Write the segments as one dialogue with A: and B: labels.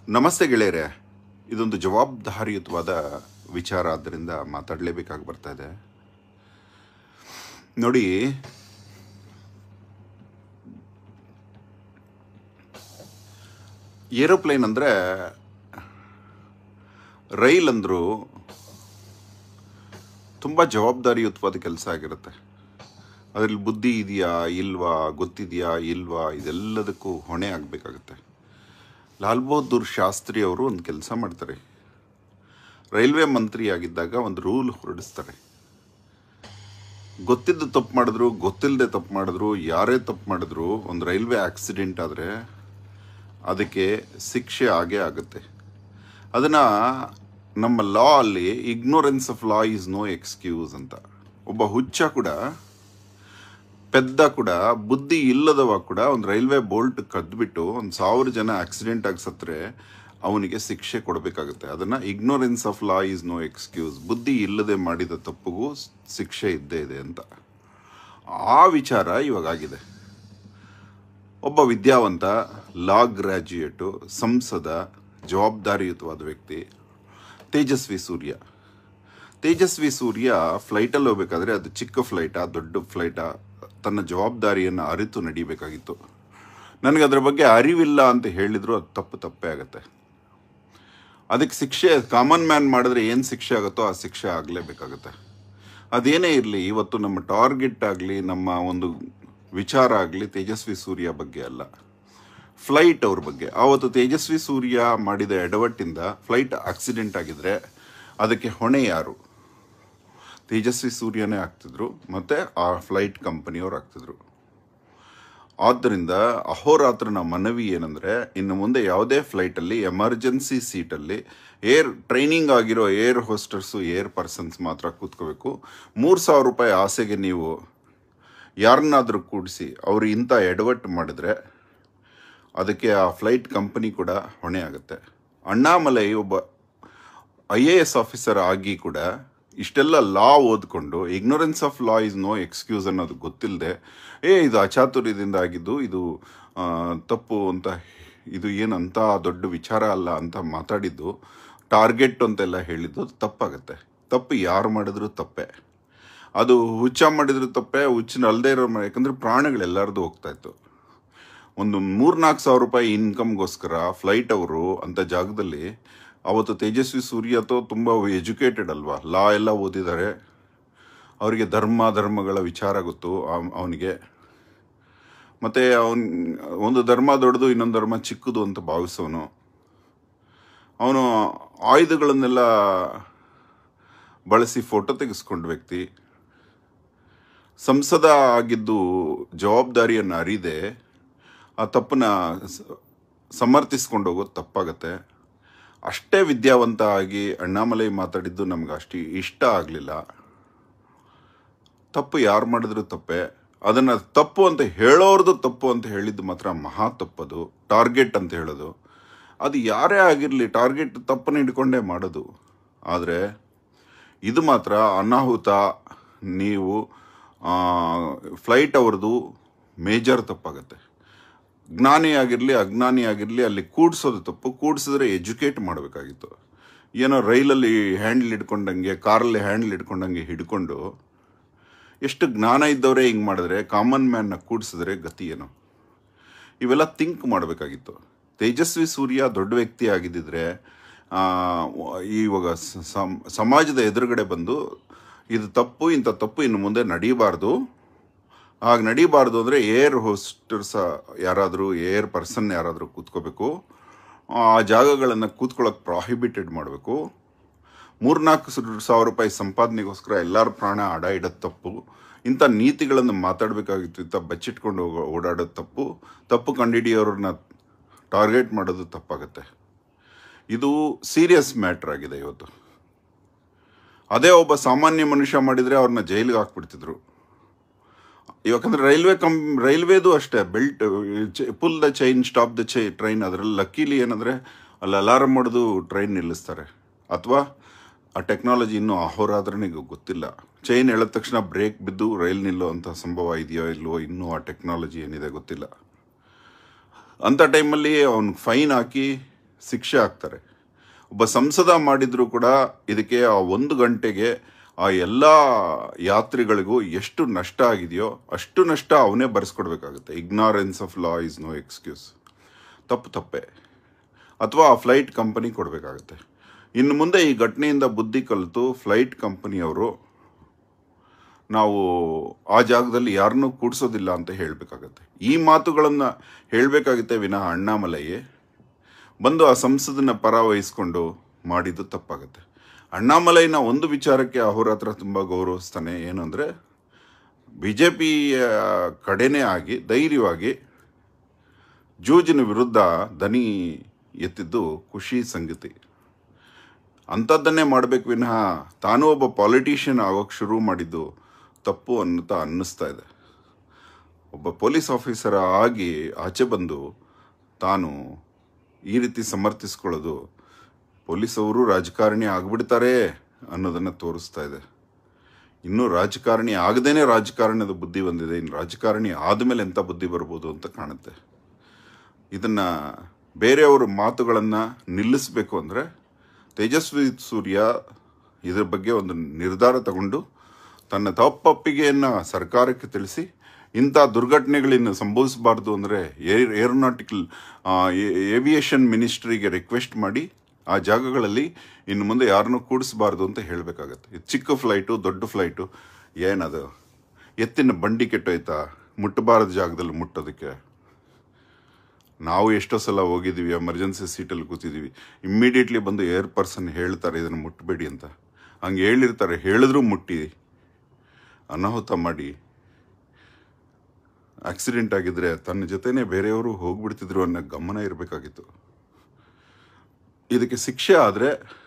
A: ನಮಸ್ತೆ ಗೆಳೆಯರೆ ಇದೊಂದು ಜವಾಬ್ದಾರಿಯುತವಾದ ವಿಚಾರ ಆದ್ದರಿಂದ ಮಾತಾಡಲೇಬೇಕಾಗಿ ಬರ್ತಾ ಇದೆ ನೋಡಿ ಏರೋಪ್ಲೇನ್ ಅಂದರೆ ರೈಲ್ ಅಂದರು ತುಂಬ ಜವಾಬ್ದಾರಿಯುತವಾದ ಕೆಲಸ ಆಗಿರುತ್ತೆ ಅದರಲ್ಲಿ ಬುದ್ಧಿ ಇದೆಯಾ ಇಲ್ವಾ ಗೊತ್ತಿದೆಯಾ ಇಲ್ವಾ ಇದೆಲ್ಲದಕ್ಕೂ ಹೊಣೆ ಆಗಬೇಕಾಗುತ್ತೆ ಲಾಲ್ ಬಹದ್ದೂರ್ ಶಾಸ್ತ್ರಿ ಅವರು ಒಂದು ಕೆಲಸ ಮಾಡ್ತಾರೆ ರೈಲ್ವೆ ಮಂತ್ರಿ ಆಗಿದ್ದಾಗ ಒಂದು ರೂಲ್ ಹೊರಡಿಸ್ತಾರೆ ಗೊತ್ತಿದ್ದು ತಪ್ಪು ಮಾಡಿದ್ರು ಗೊತ್ತಿಲ್ಲದೆ ತಪ್ಪು ಮಾಡಿದ್ರು ಯಾರೇ ತಪ್ಪು ಮಾಡಿದ್ರು ಒಂದು ರೈಲ್ವೆ ಆಕ್ಸಿಡೆಂಟ್ ಆದರೆ ಅದಕ್ಕೆ ಶಿಕ್ಷೆ ಆಗೇ ಆಗುತ್ತೆ ಅದನ್ನು ನಮ್ಮ ಲಾ ಅಲ್ಲಿ ignorance of law is no excuse ಅಂತ ಒಬ್ಬ ಹುಚ್ಚ ಕೂಡ ಪೆದ್ದ ಕೂಡ ಬುದ್ಧಿ ಇಲ್ಲದವ ಕೂಡ ಒಂದು ರೈಲ್ವೆ ಬೋಲ್ಟ್ ಕದ್ಬಿಟ್ಟು ಒಂದು ಸಾವಿರ ಜನ ಆಕ್ಸಿಡೆಂಟ್ ಆಗಿ ಸತ್ತರೆ ಅವನಿಗೆ ಶಿಕ್ಷೆ ಕೊಡಬೇಕಾಗುತ್ತೆ ಅದನ್ನು ignorance of law is no excuse ಬುದ್ಧಿ ಇಲ್ಲದೆ ಮಾಡಿದ ತಪ್ಪಿಗೂ ಶಿಕ್ಷೆ ಇದ್ದೇ ಇದೆ ಅಂತ ಆ ವಿಚಾರ ಇವಾಗ ಆಗಿದೆ ಒಬ್ಬ ವಿದ್ಯಾವಂತ ಲಾ ಗ್ರ್ಯಾಜುಯೇಟು ಸಂಸದ ಜವಾಬ್ದಾರಿಯುತವಾದ ವ್ಯಕ್ತಿ ತೇಜಸ್ವಿ ಸೂರ್ಯ ತೇಜಸ್ವಿ ಸೂರ್ಯ ಫ್ಲೈಟಲ್ಲಿ ಹೋಗ್ಬೇಕಾದ್ರೆ ಅದು ಚಿಕ್ಕ ಫ್ಲೈಟಾ ದೊಡ್ಡ ಫ್ಲೈಟಾ ತನ್ನ ಜವಾಬ್ದಾರಿಯನ್ನು ಅರಿತು ನಡಿಬೇಕಾಗಿತ್ತು ನನಗೆ ಅದರ ಬಗ್ಗೆ ಅರಿವಿಲ್ಲ ಅಂತ ಹೇಳಿದ್ರು ಅದು ತಪ್ಪು ತಪ್ಪೇ ಆಗುತ್ತೆ ಅದಕ್ಕೆ ಶಿಕ್ಷೆ ಕಾಮನ್ ಮ್ಯಾನ್ ಮಾಡಿದ್ರೆ ಏನು ಶಿಕ್ಷೆ ಆಗುತ್ತೋ ಆ ಶಿಕ್ಷೆ ಆಗಲೇಬೇಕಾಗುತ್ತೆ ಅದೇನೇ ಇರಲಿ ಇವತ್ತು ನಮ್ಮ ಟಾರ್ಗೆಟ್ ಆಗಲಿ ನಮ್ಮ ಒಂದು ವಿಚಾರ ಆಗಲಿ ತೇಜಸ್ವಿ ಸೂರ್ಯ ಬಗ್ಗೆ ಅಲ್ಲ ಫ್ಲೈಟ್ ಅವ್ರ ಬಗ್ಗೆ ಆವತ್ತು ತೇಜಸ್ವಿ ಸೂರ್ಯ ಮಾಡಿದ ಎಡವಟ್ಟಿಂದ ಫ್ಲೈಟ್ ಆಕ್ಸಿಡೆಂಟ್ ಆಗಿದ್ರೆ ಅದಕ್ಕೆ ಹೊಣೆ ಯಾರು ತೇಜಸ್ವಿ ಸೂರ್ಯನೇ ಆಗ್ತಿದ್ರು ಮತ್ತು ಆ ಫ್ಲೈಟ್ ಕಂಪನಿಯವ್ರು ಆಗ್ತಿದ್ರು ಆದ್ದರಿಂದ ಅಹೋರಾತ್ರನ ಮನವಿ ಏನಂದರೆ ಇನ್ನು ಮುಂದೆ ಯಾವುದೇ ಫ್ಲೈಟಲ್ಲಿ ಎಮರ್ಜೆನ್ಸಿ ಸೀಟಲ್ಲಿ ಏರ್ ಟ್ರೈನಿಂಗ್ ಆಗಿರೋ ಏರ್ ಹೋಸ್ಟರ್ಸು ಏರ್ ಪರ್ಸನ್ಸ್ ಮಾತ್ರ ಕೂತ್ಕೋಬೇಕು ಮೂರು ಸಾವಿರ ರೂಪಾಯಿ ಆಸೆಗೆ ನೀವು ಯಾರನ್ನಾದರೂ ಕೂಡಿಸಿ ಅವರು ಇಂಥ ಎಡವಟ್ಟು ಮಾಡಿದ್ರೆ ಅದಕ್ಕೆ ಆ ಫ್ಲೈಟ್ ಕಂಪನಿ ಕೂಡ ಹೊಣೆ ಆಗುತ್ತೆ ಅಣ್ಣಾಮಲೈ ಒಬ್ಬ ಐ ಎ ಎಸ್ ಆಫೀಸರ್ ಆಗಿ ಕೂಡ ಇಷ್ಟೆಲ್ಲ ಲಾ ಓದ್ಕೊಂಡು ignorance of law is no excuse ಅನ್ನೋದು ಗೊತ್ತಿಲ್ಲದೆ ಏ ಇದು ಅಚಾತುರ್ಯದಿಂದ ಆಗಿದ್ದು ಇದು ಆ, ತಪ್ಪು ಅಂತ ಇದು ಏನಂತ ದೊಡ್ಡ ವಿಚಾರ ಅಲ್ಲ ಅಂತ ಮಾತಾಡಿದ್ದು ಟಾರ್ಗೆಟ್ ಅಂತೆಲ್ಲ ಹೇಳಿದ್ದು ತಪ್ಪಾಗತ್ತೆ ತಪ್ಪು ಯಾರು ಮಾಡಿದ್ರು ತಪ್ಪೇ ಅದು ಹುಚ್ಚ ಮಾಡಿದ್ರು ತಪ್ಪೇ ಹುಚ್ಚಿನ ಅಲ್ಲದೆ ಇರೋ ಯಾಕಂದ್ರೆ ಪ್ರಾಣಗಳೆಲ್ಲರದು ಹೋಗ್ತಾ ಇತ್ತು ಒಂದು ಮೂರ್ನಾಲ್ಕು ಸಾವಿರ ರೂಪಾಯಿ ಇನ್ಕಮ್ಗೋಸ್ಕರ ಫ್ಲೈಟ್ ಅವರು ಅಂತ ಜಾಗದಲ್ಲಿ ಅವತ್ತು ತೇಜಸ್ವಿ ಸೂರ್ಯ ಅಥವಾ ತುಂಬ ಎಜುಕೇಟೆಡ್ ಅಲ್ವಾ ಲಾ ಎಲ್ಲ ಓದಿದ್ದಾರೆ ಅವರಿಗೆ ಧರ್ಮ ಧರ್ಮಗಳ ವಿಚಾರ ಗೊತ್ತು ಅವನಿಗೆ ಮತ್ತು ಅವನ್ ಒಂದು ಧರ್ಮ ದೊಡ್ಡದು ಇನ್ನೊಂದು ಧರ್ಮ ಚಿಕ್ಕದು ಅಂತ ಭಾವಿಸೋನು ಅವನು ಆಯುಧಗಳನ್ನೆಲ್ಲ ಬಳಸಿ ಫೋಟೋ ತೆಗೆಸ್ಕೊಂಡ ವ್ಯಕ್ತಿ ಸಂಸದ ಆಗಿದ್ದು ಜವಾಬ್ದಾರಿಯನ್ನು ಅರಿದೆ ಆ ತಪ್ಪನ್ನ ಸ- ಸಮರ್ಥಿಸ್ಕೊಂಡು ಹೋಗೋದು ತಪ್ಪಾಗತ್ತೆ ಅಷ್ಟೇ ವಿದ್ಯಾವಂತ ಆಗಿ ಅಣ್ಣಾಮಲೈ ಮಾತಾಡಿದ್ದು ನಮ್ಗೆ ಅಷ್ಟು ಇಷ್ಟ ಆಗಲಿಲ್ಲ ತಪ್ಪು ಯಾರು ಮಾಡಿದ್ರು ತಪ್ಪೆ ಅದನ್ನು ತಪ್ಪು ಅಂತ ಹೇಳೋರ್ದು ತಪ್ಪು ಅಂತ ಹೇಳಿದ್ದು ಮಾತ್ರ ಮಹಾ ತಪ್ಪದು ಟಾರ್ಗೆಟ್ ಅಂತ ಹೇಳೋದು ಅದು ಯಾರೇ ಆಗಿರಲಿ ಟಾರ್ಗೆಟ್ ತಪ್ಪನ್ನು ಹಿಡ್ಕೊಂಡೇ ಮಾಡೋದು ಆದರೆ ಇದು ಮಾತ್ರ ಅನಾಹುತ ನೀವು ಫ್ಲೈಟ್ ಅವ್ರದ್ದು ಮೇಜರ್ ತಪ್ಪಾಗತ್ತೆ ಜ್ಞಾನಿ ಆಗಿರಲಿ ಅಜ್ಞಾನಿ ಆಗಿರಲಿ ಅಲ್ಲಿ ಕೂಡ್ಸೋದು ತಪ್ಪು ಕೂಡ್ಸಿದ್ರೆ ಎಜುಕೇಟ್ ಮಾಡಬೇಕಾಗಿತ್ತು ಏನೋ ರೈಲಲ್ಲಿ ಹ್ಯಾಂಡ್ಲ್ ಹಿಡ್ಕೊಂಡಂಗೆ ಕಾರಲ್ಲಿ ಹ್ಯಾಂಡ್ಲ್ ಹಿಡ್ಕೊಂಡಂಗೆ ಹಿಡ್ಕೊಂಡು ಎಷ್ಟು ಜ್ಞಾನ ಇದ್ದವರೇ ಹಿಂಗೆ ಮಾಡಿದ್ರೆ ಕಾಮನ್ ಮ್ಯಾನ್ನ ಕೂಡಿಸಿದ್ರೆ ಗತಿ ಏನು ಇವೆಲ್ಲ ಥಿಂಕ್ ಮಾಡಬೇಕಾಗಿತ್ತು ತೇಜಸ್ವಿ ಸೂರ್ಯ ದೊಡ್ಡ ವ್ಯಕ್ತಿ ಆಗಿದ್ದಿದ್ರೆ ಆ, ಇವಾಗ ಸ- ಸಮ್- ಸಮಾಜದ ಎದುರುಗಡೆ ಬಂದು ಇದು ತಪ್ಪು ಇಂಥ ತಪ್ಪು ಇನ್ನು ಮುಂದೆ ನಡೀಬಾರ್ದು ಆಗ ನಡೀಬಾರ್ದು ಅಂದರೆ ಏರ್ ಹೋಸ್ಟರ್ಸ್ ಯಾರಾದರೂ ಏರ್ ಪರ್ಸನ್ ಯಾರಾದರೂ ಕೂತ್ಕೋಬೇಕು ಆ ಜಾಗಗಳನ್ನು ಕೂತ್ಕೊಳ್ಳೋಕೆ ಪ್ರಾಹಿಬಿಟೆಡ್ ಮಾಡಬೇಕು ಮೂರ್ನಾಲ್ಕು ಸಾವಿರ ರೂಪಾಯಿ ಸಂಪಾದನೆಗೋಸ್ಕರ ಎಲ್ಲರ ಪ್ರಾಣ ಅಡ ಇಡೋದು ತಪ್ಪು ಇಂಥ ನೀತಿಗಳನ್ನು ಮಾತಾಡಬೇಕಾಗಿತ್ತು ಇಂಥ ಬಚ್ಚಿಟ್ಕೊಂಡು ಹೋಗೋ ಓಡಾಡೋದು ತಪ್ಪು ತಪ್ಪು ಕಂಡಿಡಿಯೋರನ್ನ ಟಾರ್ಗೆಟ್ ಮಾಡೋದು ತಪ್ಪಾಗುತ್ತೆ ಇದು ಸೀರಿಯಸ್ ಮ್ಯಾಟ್ರ್ ಆಗಿದೆ ಇವತ್ತು ಅದೇ ಒಬ್ಬ ಸಾಮಾನ್ಯ ಮನುಷ್ಯ ಮಾಡಿದರೆ ಅವ್ರನ್ನ ಜೈಲಿಗೆ ಹಾಕ್ಬಿಡ್ತಿದ್ರು ಯಾಕಂದ್ರೆ ರೈಲ್ವೆ ಕಂ ರೈಲ್ವೇದು ಅಷ್ಟೇ belt pull the chain stop the ಚೈ ಟ್ರೈನ್ ಅದರಲ್ಲಿ ಲಕ್ಕೀಲಿ ಏನಂದರೆ ಅಲ್ಲಿ ಅಲಾರಮ್ ಮಾಡೋದು ಟ್ರೈನ್ ನಿಲ್ಲಿಸ್ತಾರೆ ಅಥವಾ ಆ ಟೆಕ್ನಾಲಜಿ ಇನ್ನೂ ಅಹೋರಾತ್ರನಿಗೆ ಗೊತ್ತಿಲ್ಲ ಚೈನ್ ಎಳೆದ ತಕ್ಷಣ ಬ್ರೇಕ್ ಬಿದ್ದು ರೈಲ್ ನಿಲ್ಲುವಂಥ ಸಂಭವ ಇದೆಯೋ ಇಲ್ವೋ ಇನ್ನೂ ಆ ಟೆಕ್ನಾಲಜಿ ಏನಿದೆ ಗೊತ್ತಿಲ್ಲ ಅಂಥ ಟೈಮಲ್ಲಿ ಅವ್ನಿಗೆ ಫೈನ್ ಹಾಕಿ ಶಿಕ್ಷೆ ಆಗ್ತಾರೆ ಒಬ್ಬ ಸಂಸದ ಮಾಡಿದರೂ ಕೂಡ ಇದಕ್ಕೆ ಆ ಒಂದು ಗಂಟೆಗೆ ಆ ಎಲ್ಲ ಯಾತ್ರಿಗಳಿಗೂ ಎಷ್ಟು ನಷ್ಟ ಆಗಿದೆಯೋ ಅಷ್ಟು ನಷ್ಟ ಅವನೇ ಭರಿಸ್ಕೊಡ್ಬೇಕಾಗುತ್ತೆ ignorance of law is no excuse ತಪ್ಪು ತಪ್ಪೆ ಅಥವಾ ಆ ಫ್ಲೈಟ್ ಕಂಪನಿ ಕೊಡಬೇಕಾಗುತ್ತೆ ಇನ್ನು ಮುಂದೆ ಈ ಘಟನೆಯಿಂದ ಬುದ್ಧಿ ಕಲಿತು ಫ್ಲೈಟ್ ಕಂಪನಿಯವರು ನಾವು ಆ ಜಾಗದಲ್ಲಿ ಯಾರನ್ನೂ ಕೂಡಿಸೋದಿಲ್ಲ ಅಂತ ಹೇಳಬೇಕಾಗತ್ತೆ ಈ ಮಾತುಗಳನ್ನು ಹೇಳಬೇಕಾಗುತ್ತೆ ವಿನಃ ಅಣ್ಣಾಮಲೈಯೇ ಬಂದು ಆ ಸಂಸದನ ಪರ ವಹಿಸ್ಕೊಂಡು ಮಾಡಿದ್ದು ತಪ್ಪಾಗುತ್ತೆ ಅಣ್ಣಾಮಲೈನ ಒಂದು ವಿಚಾರಕ್ಕೆ ಅಹೋರಾತ್ರ ತುಂಬ ಗೌರವಿಸ್ತಾನೆ ಏನು ಅಂದರೆ ಬಿ ಜೆ ಪಿಯ ಕಡೆನೇ ಆಗಿ ಧೈರ್ಯವಾಗಿ ಜೂಜಿನ ವಿರುದ್ಧ ದನಿ ಎತ್ತಿದ್ದು ಖುಷಿ ಸಂಗತಿ ಅಂಥದ್ದನ್ನೇ ಮಾಡಬೇಕು ವಿನಃ ತಾನು ಒಬ್ಬ ಪಾಲಿಟಿಷಿಯನ್ ಆಗೋಕ್ಕೆ ಶುರು ಮಾಡಿದ್ದು ತಪ್ಪು ಅನ್ನುತ್ತಾ ಅನ್ನಿಸ್ತಾ ಇದೆ ಒಬ್ಬ ಪೊಲೀಸ್ ಆಫೀಸರ್ ಆಗಿ ಆಚೆ ಬಂದು ತಾನು ಈ ರೀತಿ ಸಮರ್ಥಿಸ್ಕೊಳ್ಳೋದು ಪೊಲೀಸವರು ರಾಜಕಾರಣಿ ಆಗ್ಬಿಡ್ತಾರೆ ಅನ್ನೋದನ್ನು ತೋರಿಸ್ತಾ ಇದೆ ಇನ್ನೂ ರಾಜಕಾರಣಿ ಆಗದೇನೆ ರಾಜಕಾರಣದ ಬುದ್ಧಿ ಬಂದಿದೆ ಇನ್ನು ರಾಜಕಾರಣಿ ಆದಮೇಲೆ ಎಂಥ ಬುದ್ಧಿ ಬರ್ಬೋದು ಅಂತ ಕಾಣುತ್ತೆ ಇದನ್ನು ಬೇರೆಯವ್ರ ಮಾತುಗಳನ್ನು ನಿಲ್ಲಿಸಬೇಕು ಅಂದರೆ ತೇಜಸ್ವಿ ಸೂರ್ಯ ಇದ್ರ ಬಗ್ಗೆ ಒಂದು ನಿರ್ಧಾರ ತಗೊಂಡು ತನ್ನ ತಪ್ಪೊಪ್ಪಿಗೆಯನ್ನು ಸರ್ಕಾರಕ್ಕೆ ತಿಳಿಸಿ ಇಂಥ ದುರ್ಘಟನೆಗಳಿನ್ನು ಸಂಭವಿಸಬಾರ್ದು ಅಂದರೆ ಏರ್ ಏರೋನಾಟಿಕಲ್ ಏವಿಯೇಷನ್ ಮಿನಿಸ್ಟ್ರಿಗೆ ರಿಕ್ವೆಸ್ಟ್ ಮಾಡಿ ಆ ಜಾಗಗಳಲ್ಲಿ ಇನ್ನು ಮುಂದೆ ಯಾರನ್ನೂ ಕೂಡಿಸಬಾರ್ದು ಅಂತ ಹೇಳಬೇಕಾಗತ್ತೆ ಇದು ಚಿಕ್ಕ ಫ್ಲೈಟು ದೊಡ್ಡ ಫ್ಲೈಟು ಏನದು ಎತ್ತಿನ ಬಂಡಿ ಕೆಟ್ಟೋಯ್ತಾ ಮುಟ್ಟಬಾರದ ಜಾಗದಲ್ಲಿ ಮುಟ್ಟೋದಕ್ಕೆ ನಾವು ಎಷ್ಟೋ ಸಲ ಹೋಗಿದ್ದೀವಿ ಎಮರ್ಜೆನ್ಸಿ ಸೀಟಲ್ಲಿ ಕೂತಿದ್ದೀವಿ ಇಮ್ಮಿಡಿಯೇಟ್ಲಿ ಬಂದು ಏರ್ ಪರ್ಸನ್ ಹೇಳ್ತಾರೆ ಇದನ್ನು ಮುಟ್ಟಬೇಡಿ ಅಂತ ಹಂಗೆ ಹೇಳಿರ್ತಾರೆ ಹೇಳಿದ್ರೂ ಮುಟ್ಟಿ ಅನಾಹುತ ಮಾಡಿ ಆಕ್ಸಿಡೆಂಟ್ ಆಗಿದ್ರೆ ತನ್ನ ಜೊತೆನೇ ಬೇರೆಯವರು ಹೋಗ್ಬಿಡ್ತಿದ್ರು ಅನ್ನೋ ಗಮನ ಇರಬೇಕಾಗಿತ್ತು ಇದಕ್ಕೆ ಶಿಕ್ಷೆ ಆದರೆ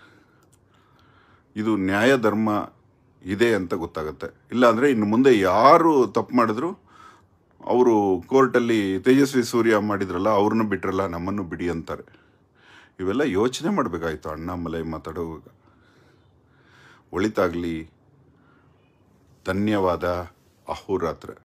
A: ಇದು ನ್ಯಾಯ ಧರ್ಮ ಇದೆ ಅಂತ ಗೊತ್ತಾಗುತ್ತೆ ಇಲ್ಲಾಂದರೆ ಇನ್ನು ಮುಂದೆ ಯಾರು ತಪ್ಪು ಮಾಡಿದ್ರು ಅವರು ಕೋರ್ಟಲ್ಲಿ ತೇಜಸ್ವಿ ಸೂರ್ಯ ಮಾಡಿದ್ರಲ್ಲ ಅವ್ರನ್ನ ಬಿಟ್ರಲ್ಲ ನಮ್ಮನ್ನು ಬಿಡಿ ಅಂತಾರೆ ಇವೆಲ್ಲ ಯೋಚನೆ ಮಾಡಬೇಕಾಯ್ತು ಅಣ್ಣಾಮಲೈ ಮಾತಾಡುವಾಗ ಒಳಿತಾಗಲಿ ಧನ್ಯವಾದ ಅಹೋರಾತ್ರ